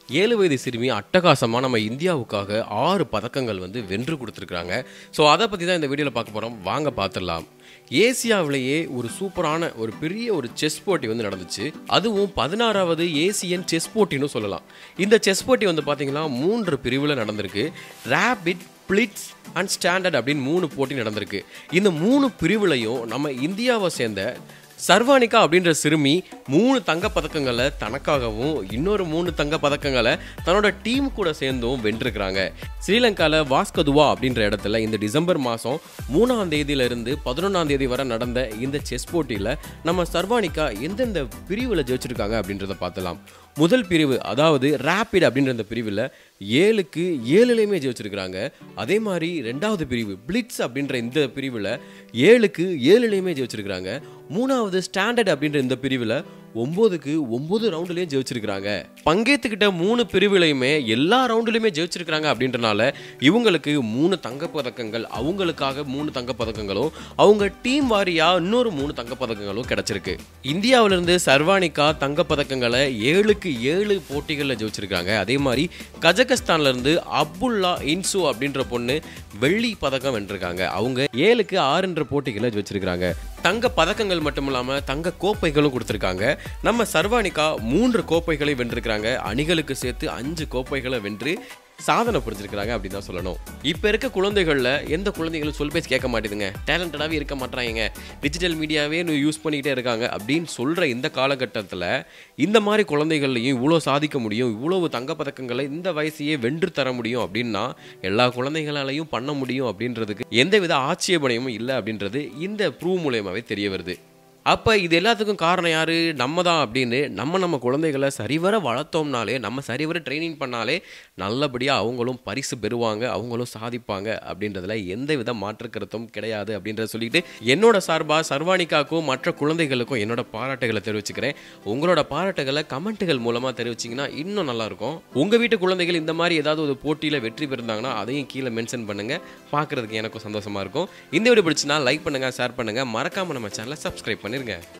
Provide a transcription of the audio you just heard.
ஏழு வயது சிறுமி அட்டகாசமாக நம்ம இந்தியாவுக்காக ஆறு பதக்கங்கள் வந்து வென்று கொடுத்துருக்குறாங்க ஸோ அதை பற்றி தான் இந்த வீடியோவில் பார்க்க போகிறோம் வாங்க பார்த்துடலாம் ஏசியாவிலேயே ஒரு சூப்பரான ஒரு பெரிய ஒரு செஸ் போட்டி வந்து நடந்துச்சு அதுவும் பதினாறாவது ஏசியன் செஸ் போட்டின்னு சொல்லலாம் இந்த செஸ் போட்டி வந்து பார்த்தீங்கன்னா மூன்று பிரிவில் நடந்திருக்கு ரேபிட் பிளிட்ஸ் அண்ட் ஸ்டாண்டர்ட் அப்படின்னு மூணு போட்டி நடந்திருக்கு இந்த மூணு பிரிவுலையும் நம்ம இந்தியாவை சேர்ந்த சர்வானிகா அப்படின்ற சிறுமி மூணு தங்க பதக்கங்களை தனக்காகவும் இன்னொரு மூணு தங்க பதக்கங்களை தன்னோட டீம் கூட சேர்ந்தும் வென்றிருக்கிறாங்க ஸ்ரீலங்காவில் வாஸ்கதுவா அப்படின்ற இடத்துல இந்த டிசம்பர் மாதம் மூணாம் தேதியிலிருந்து பதினொன்றாம் தேதி வரை நடந்த இந்த செஸ் போட்டியில் நம்ம சர்வானிகா எந்தெந்த பிரிவில் ஜெயிச்சிருக்காங்க அப்படின்றத பார்த்தலாம் முதல் பிரிவு அதாவது ரேபிட் அப்படின்ற இந்த பிரிவில் ஏழுக்கு ஏழுலையுமே ஜெயிச்சிருக்கிறாங்க அதே மாதிரி ரெண்டாவது பிரிவு பிளிட்ஸ் அப்படின்ற இந்த பிரிவில் ஏழுக்கு ஏழுலையுமே ஜெயிச்சிருக்கிறாங்க மூணாவது ஸ்டாண்டர்ட் அப்படின்ற இந்த பிரிவில் ஒம்போதுக்கு ஒம்பது ரவுண்டுலேயும் ஜெயிச்சிருக்கிறாங்க பங்கேற்றுக்கிட்ட மூணு பிரிவுலையுமே எல்லா ரவுண்டுலையுமே ஜெயிச்சிருக்கிறாங்க அப்படின்றனால இவங்களுக்கு மூணு தங்க பதக்கங்கள் அவங்களுக்காக மூணு தங்க பதக்கங்களும் அவங்க டீம் வாரியா இன்னொரு மூணு தங்க பதக்கங்களும் கிடைச்சிருக்கு இந்தியாவிலிருந்து சர்வானிகா தங்க பதக்கங்களை ஏழுக்கு ஏழு போட்டிகளில் ஜெயிச்சிருக்காங்க அதே மாதிரி கஜகஸ்தான்ல இருந்து அப்துல்லா இன்சு அப்படின்ற பொண்ணு வெள்ளி பதக்கம் வென்றிருக்காங்க அவங்க ஏழுக்கு ஆறுன்ற போட்டிகளை ஜெயிச்சிருக்காங்க தங்க பதக்கங்கள் மட்டும் இல்லாம தங்க கோப்பைகளும் கொடுத்துருக்காங்க நம்ம சர்வானிகா மூன்று கோப்பைகளை வென்றிருக்கிறாங்க அணிகளுக்கு சேர்த்து அஞ்சு கோப்பைகளை வென்று சாதனை புரிஞ்சிருக்கிறாங்க அப்படின்னு தான் சொல்லணும் இப்போ இருக்க குழந்தைகளில் எந்த குழந்தைகளும் சொல் பேச்சு கேட்க மாட்டேதுங்க டேலண்டடாகவே இருக்க மாட்டாங்க டிஜிட்டல் மீடியாவே யூஸ் பண்ணிக்கிட்டே இருக்காங்க அப்படின்னு சொல்கிற இந்த காலகட்டத்தில் இந்த மாதிரி குழந்தைகள்லையும் இவ்வளோ சாதிக்க முடியும் இவ்வளவு தங்கப்பதக்கங்களை இந்த வயசையே வென்று தர முடியும் அப்படின்னா எல்லா குழந்தைகளாலையும் பண்ண முடியும் அப்படின்றதுக்கு எந்தவித ஆட்சேபனையும் இல்லை அப்படின்றது இந்த ப்ரூவ் மூலயமாவே தெரிய வருது அப்போ இது எல்லாத்துக்கும் காரணம் யார் நம்ம தான் அப்படின்னு நம்ம நம்ம குழந்தைகளை சரிவர வளர்த்தோம்னாலே நம்ம சரிவர ட்ரைனிங் பண்ணாலே நல்லபடியாக அவங்களும் பரிசு பெறுவாங்க அவங்களும் சாதிப்பாங்க அப்படின்றதுல எந்த வித மாற்று கருத்தும் கிடையாது அப்படின்றத சொல்லிட்டு என்னோட சார்பாக சர்வானிக்காக்கும் மற்ற குழந்தைகளுக்கும் என்னோட பாராட்டுகளை தெரிவிச்சுக்கிறேன் உங்களோட பாராட்டுகளை கமெண்ட்டுகள் மூலமாக தெரிவிச்சிங்கன்னா இன்னும் நல்லாயிருக்கும் உங்கள் வீட்டு குழந்தைகள் இந்த மாதிரி ஏதாவது ஒரு போட்டியில் வெற்றி பெறுந்தாங்கன்னா அதையும் கீழே மென்ஷன் பண்ணுங்கள் பார்க்குறதுக்கு எனக்கும் சந்தோஷமாக இருக்கும் இந்த வீடியோ பிடிச்சினா லைக் பண்ணுங்கள் ஷேர் பண்ணுங்கள் மறக்காமல் நம்ம சேனலை சப்ஸ்கிரைப் பண்ணிருங்க